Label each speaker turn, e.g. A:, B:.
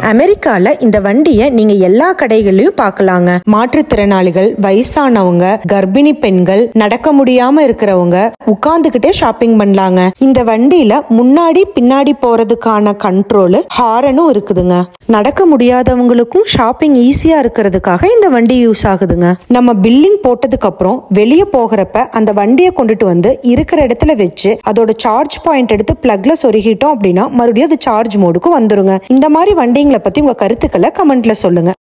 A: அமெரிக்கால இந்த வண்டியை நீங்க எல்லா கடைகள்லயும் பார்க்கலாங்க மாற்றுத்திறனாளிகள் வயசானவங்க கர்ப்பிணி பெண்கள் நடக்க முடியாம இருக்கிறவங்க உட்கார்ந்துகிட்டே ஷாப்பிங் பண்ணலாங்க இந்த வண்டியில முன்னாடி பின்னாடி போறதுக்கான கண்ட்ரோல் ஹாரனும் இருக்குதுங்க நடக்க முடியாதவங்களுக்கும் ஷாப்பிங் ஈஸியா இருக்கிறதுக்காக இந்த வண்டி யூஸ் ஆகுதுங்க நம்ம பில்லிங் போட்டதுக்கு அப்புறம் வெளியே போகிறப்ப அந்த வண்டியை கொண்டுட்டு வந்து இருக்கிற இடத்துல வச்சு அதோட சார்ஜ் பாயிண்ட் எடுத்து பிளக்ல சொருகிட்டோம் அப்படின்னா மறுபடியும் அது சார்ஜ் மோடுக்கு வந்துருங்க இந்த மாதிரி வண்டிங்களை பத்தி உங்க கருத்துக்களை கமெண்ட்ல சொல்லுங்க